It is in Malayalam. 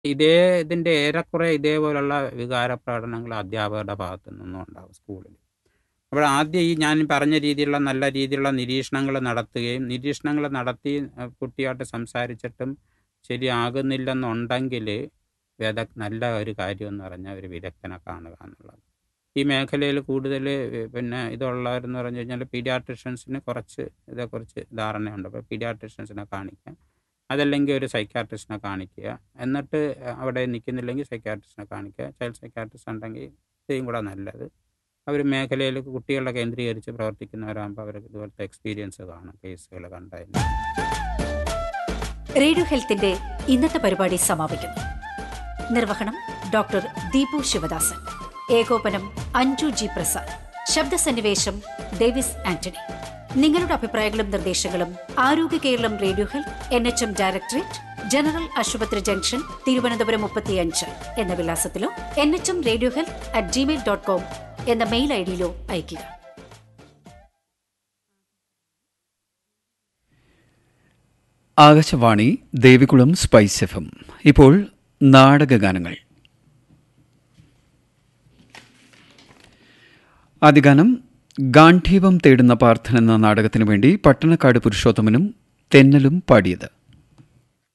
ഇതേ ഇതിൻ്റെ ഏറെക്കുറെ ഇതേപോലുള്ള വികാര പ്രകടനങ്ങൾ അധ്യാപകരുടെ ഭാഗത്തു നിന്നും ഉണ്ടാകും സ്കൂളിൽ അപ്പോൾ ആദ്യം ഈ ഞാൻ പറഞ്ഞ രീതിയിലുള്ള നല്ല രീതിയിലുള്ള നിരീക്ഷണങ്ങൾ നടത്തുകയും നിരീക്ഷണങ്ങൾ നടത്തി അഹ് കുട്ടിയായിട്ട് സംസാരിച്ചിട്ടും ശരിയാകുന്നില്ലെന്നുണ്ടെങ്കിൽ വിദ നല്ല ഒരു കാര്യം എന്ന് പറഞ്ഞാൽ ഒരു വിദഗ്ധനെ കാണുക എന്നുള്ളത് ഈ മേഖലയിൽ കൂടുതൽ പിന്നെ ഇതുള്ളവരെന്ന് പറഞ്ഞു കഴിഞ്ഞാൽ പീഡിയാട്രിഷ്യൻസിന് കുറച്ച് ഇതേക്കുറിച്ച് ധാരണയുണ്ട് അപ്പോൾ പീഡിയാട്രിഷ്യൻസിനെ കാണിക്കാം അതല്ലെങ്കിൽ ഒരു സൈക്കാട്രിസ്റ്റിനെ കാണിക്കുക എന്നിട്ട് അവിടെ നിൽക്കുന്നില്ലെങ്കിൽ സൈക്കാട്രിസ്റ്റിനെ കാണിക്കുക ചൈൽഡ് സൈക്കാട്രിസ്റ്റ് ഉണ്ടെങ്കിൽ ഇത്രയും കൂടെ നല്ലത് അവർ മേഖലയിൽ കുട്ടികളെ കേന്ദ്രീകരിച്ച് പ്രവർത്തിക്കുന്നവരാകുമ്പോൾ അവർക്ക് ഇതുപോലത്തെ എക്സ്പീരിയൻസ് കാണും കേസുകൾ കണ്ടതിന് റേഡിയോ ഹെൽത്തിന്റെ ഇന്നത്തെ പരിപാടി സമാപിക്കുന്നു നിർവഹണം ഡോക്ടർ ദീപു ശിവദാസൻ ഏകോപനം അഞ്ജു ജി പ്രസാദ് ശബ്ദസന്നിവേശം ഡേവിസ് ആന്റണി നിങ്ങളുടെ അഭിപ്രായങ്ങളും നിർദ്ദേശങ്ങളും Arogya Keralam radio health N H M directorate general ആശുപത്രി ജംഗ്ഷൻ തിരുവനന്തപുരം മുപ്പത്തിയഞ്ച് എന്ന വിലാസത്തിലോ N H M radio health at Gmail dot com എന്ന മെയിൽ ഐ ഡിയിലോ അയയ്ക്കുക Akashvani Devikulam spice F M ഇപ്പോൾ നാടകഗാനങ്ങൾ ആദ്യഗാനം ഗാന്ധീവം തേടുന്ന പാർത്ഥൻ എന്ന നാടകത്തിനു വേണ്ടി പട്ടണക്കാട് പുരുഷോത്തമനും തെന്നലും പാടിയത്